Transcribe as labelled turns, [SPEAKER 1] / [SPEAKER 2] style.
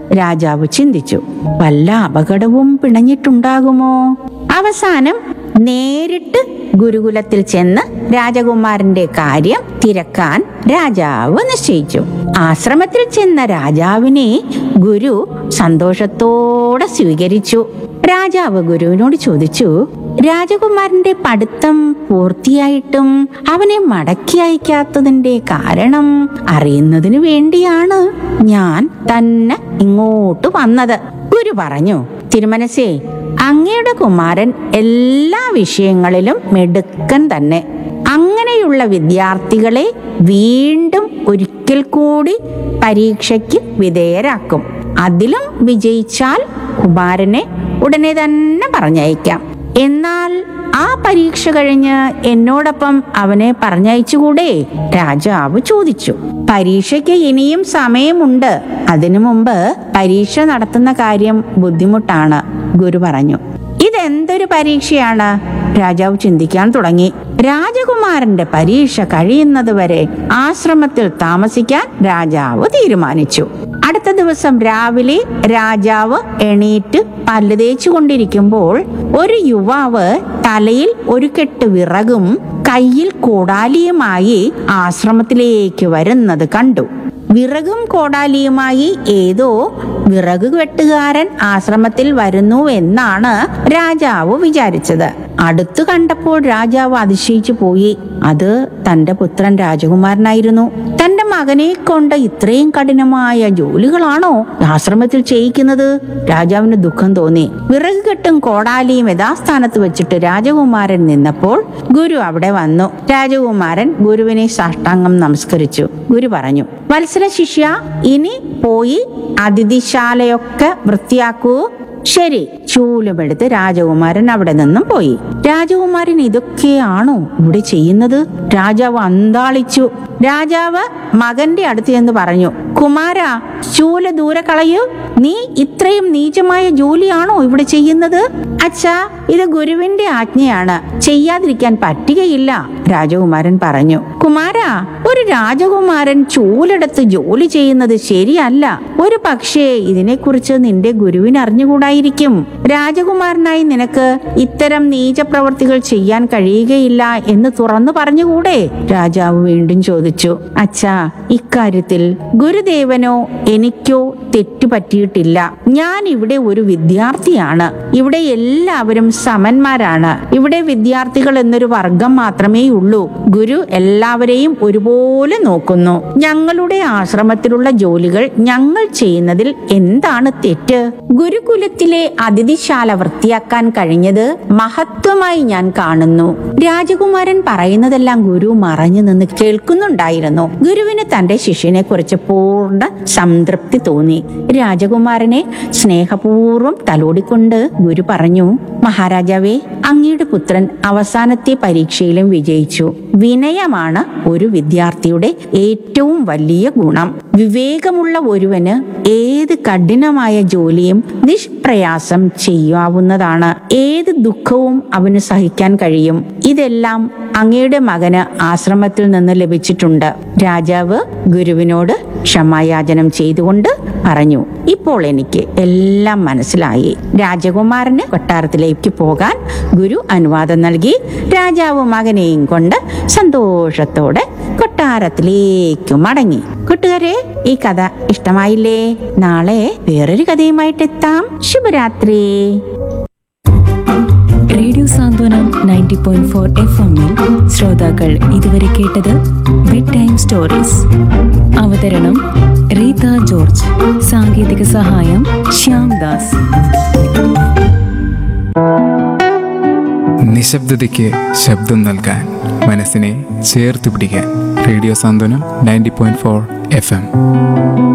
[SPEAKER 1] രാജാവ് ചിന്തിച്ചു വല്ല അപകടവും പിണഞ്ഞിട്ടുണ്ടാകുമോ അവസാനം നേരിട്ട് ഗുരുകുലത്തിൽ ചെന്ന് രാജകുമാരന്റെ കാര്യം തിരക്കാൻ രാജാവ് നിശ്ചയിച്ചു ആശ്രമത്തിൽ ചെന്ന രാജാവിനെ ഗുരു സന്തോഷത്തോടെ സ്വീകരിച്ചു രാജാവ് ഗുരുവിനോട് ചോദിച്ചു രാജകുമാരന്റെ പഠിത്തം പൂർത്തിയായിട്ടും അവനെ മടക്കി അയക്കാത്തതിന്റെ കാരണം അറിയുന്നതിനു വേണ്ടിയാണ് ഞാൻ തന്നെ ഇങ്ങോട്ട് വന്നത് ഗുരു പറഞ്ഞു തിരുമനസേ അങ്ങയുടെ കുമാരൻ എല്ലാ വിഷയങ്ങളിലും മെടുക്കൻ തന്നെ അങ്ങനെയുള്ള വിദ്യാർത്ഥികളെ വീണ്ടും ഒരിക്കൽ കൂടി പരീക്ഷയ്ക്ക് വിധേയരാക്കും അതിലും വിജയിച്ചാൽ കുമാരനെ ഉടനെ തന്നെ പറഞ്ഞയക്കാം എന്നാൽ ആ പരീക്ഷ കഴിഞ്ഞ് എന്നോടൊപ്പം അവനെ പറഞ്ഞയച്ചുകൂടെ രാജാവ് ചോദിച്ചു പരീക്ഷയ്ക്ക് ഇനിയും സമയമുണ്ട് അതിനു മുമ്പ് പരീക്ഷ നടത്തുന്ന കാര്യം ബുദ്ധിമുട്ടാണ് ഗുരു പറഞ്ഞു ഇതെന്തൊരു പരീക്ഷയാണ് രാജാവ് ചിന്തിക്കാൻ തുടങ്ങി രാജകുമാരന്റെ പരീക്ഷ കഴിയുന്നത് വരെ ആശ്രമത്തിൽ താമസിക്കാൻ രാജാവ് തീരുമാനിച്ചു അടുത്ത ദിവസം രാവിലെ രാജാവ് എണീറ്റ് പല്ല് തേച്ചു കൊണ്ടിരിക്കുമ്പോൾ ഒരു യുവാവ് തലയിൽ ഒരു കെട്ട് വിറകും കയ്യിൽ കോടാലിയുമായി ആശ്രമത്തിലേക്ക് വരുന്നത് കണ്ടു വിറകും കോടാലിയുമായി ഏതോ വിറക് വെട്ടുകാരൻ ആശ്രമത്തിൽ വരുന്നു എന്നാണ് രാജാവ് വിചാരിച്ചത് അടുത്തു കണ്ടപ്പോൾ രാജാവ് അതിശയിച്ചു പോയി അത് തന്റെ പുത്രൻ രാജകുമാരനായിരുന്നു തന്റെ മകനെ കൊണ്ട് ഇത്രയും കഠിനമായ ജോലികളാണോ ആശ്രമത്തിൽ ചെയ്യിക്കുന്നത് രാജാവിന് ദുഃഖം തോന്നി വിറക് കെട്ടും കോടാലിയും യഥാസ്ഥാനത്ത് വെച്ചിട്ട് രാജകുമാരൻ നിന്നപ്പോൾ ഗുരു അവിടെ വന്നു രാജകുമാരൻ ഗുരുവിനെ സാഷ്ടാംഗം നമസ്കരിച്ചു ഗുരു പറഞ്ഞു വത്സല ശിഷ്യ ഇനി പോയി അതിഥിശാലയൊക്കെ വൃത്തിയാക്കൂ ശരി ചൂലുമെടുത്ത് രാജകുമാരൻ അവിടെ നിന്നും പോയി രാജകുമാരൻ ഇതൊക്കെയാണോ ഇവിടെ ചെയ്യുന്നത് രാജാവ് അന്താളിച്ചു രാജാവ് മകന്റെ അടുത്ത് എന്ന് പറഞ്ഞു കുമാര ചൂല് ദൂരെ കളയൂ നീ ഇത്രയും നീചമായ ജോലിയാണോ ഇവിടെ ചെയ്യുന്നത് അച്ഛാ ഇത് ഗുരുവിന്റെ ആജ്ഞയാണ് ചെയ്യാതിരിക്കാൻ പറ്റുകയില്ല രാജകുമാരൻ പറഞ്ഞു കുമാര ഒരു രാജകുമാരൻ ചൂലെടുത്ത് ജോലി ചെയ്യുന്നത് ശരിയല്ല ഒരു പക്ഷേ ഇതിനെക്കുറിച്ച് നിന്റെ ഗുരുവിന് അറിഞ്ഞുകൂടായിരിക്കും രാജകുമാരനായി നിനക്ക് ഇത്തരം നീചപ്രവർത്തികൾ ചെയ്യാൻ കഴിയുകയില്ല എന്ന് തുറന്നു പറഞ്ഞുകൂടെ രാജാവ് വീണ്ടും ചോദിച്ചു അച്ഛാ ഇക്കാര്യത്തിൽ ഗുരുദേവനോ എനിക്കോ തെറ്റു പറ്റിയിട്ടില്ല ഞാൻ ഇവിടെ ഒരു വിദ്യാർത്ഥിയാണ് ഇവിടെ എല്ലാവരും സമന്മാരാണ് ഇവിടെ വിദ്യാർത്ഥികൾ എന്നൊരു വർഗം മാത്രമേ ഉള്ളൂ ഗുരു എല്ലാവരെയും ഒരുപോലെ നോക്കുന്നു ഞങ്ങളുടെ ആശ്രമത്തിലുള്ള ജോലികൾ ഞങ്ങൾ ചെയ്യുന്നതിൽ എന്താണ് തെറ്റ് ഗുരുകുലത്തിലെ അതിഥിശാല വൃത്തിയാക്കാൻ കഴിഞ്ഞത് മഹത്വമായി ഞാൻ കാണുന്നു രാജകുമാരൻ പറയുന്നതെല്ലാം ഗുരു മറഞ്ഞു നിന്ന് കേൾക്കുന്നുണ്ടായിരുന്നു ഗുരുവിന് തന്റെ ശിഷ്യനെ കുറിച്ച് പൂർണ്ണ സംതൃപ്തി തോന്നി രാജകുമാരനെ സ്നേഹപൂർവ്വം തലോടിക്കൊണ്ട് ഗുരു പറഞ്ഞു മഹാരാജാവേ അങ്ങയുടെ പുത്രൻ അവസാനത്തെ പരീക്ഷയിലും വിജയിച്ചു വിനയമാണ് ഒരു വിദ്യാർത്ഥിയുടെ ഏറ്റവും വലിയ ഗുണം വിവേകമുള്ള ഒരുവന് ഏത് കഠിനമായ ജോലിയും നിഷ്പ്രയാസം ചെയ്യാവുന്നതാണ് ഏത് ദുഃഖവും അവന് സഹിക്കാൻ കഴിയും ഇതെല്ലാം അങ്ങയുടെ മകന് ആശ്രമത്തിൽ നിന്ന് ലഭിച്ചിട്ടുണ്ട് രാജാവ് ഗുരുവിനോട് ക്ഷമായാചനം ചെയ്തുകൊണ്ട് പറഞ്ഞു ഇപ്പോൾ എനിക്ക് എല്ലാം മനസ്സിലായി രാജകുമാരന് കൊട്ടാരത്തിലേക്ക് പോകാൻ ഗുരു അനുവാദം നൽകി രാജാവ് മകനെയും കൊണ്ട് സന്തോഷത്തോടെ കൊട്ടാരത്തിലേക്ക് മടങ്ങി കൂട്ടുകാരെ ഈ കഥ ഇഷ്ടമായില്ലേ നാളെ വേറൊരു കഥയുമായിട്ട് എത്താം ശുഭരാത്രി
[SPEAKER 2] radio Santhwanam ninety point four F എമ്മിൽ ശ്രോതാക്കൾ ഇതുവരെ കേട്ടത് ബെഡ് ടൈം സ്റ്റോറീസ് അവതരണം റീത ജോർജ് സാങ്കേതിക സഹായം ശ്യാം ദാസ്
[SPEAKER 3] നിശബ്ദതയ്ക്ക് ശബ്ദം നൽകാൻ മനസ്സിനെ ചേർത്ത് പിടിക്കാൻ radio Santhwanam ninety point four F M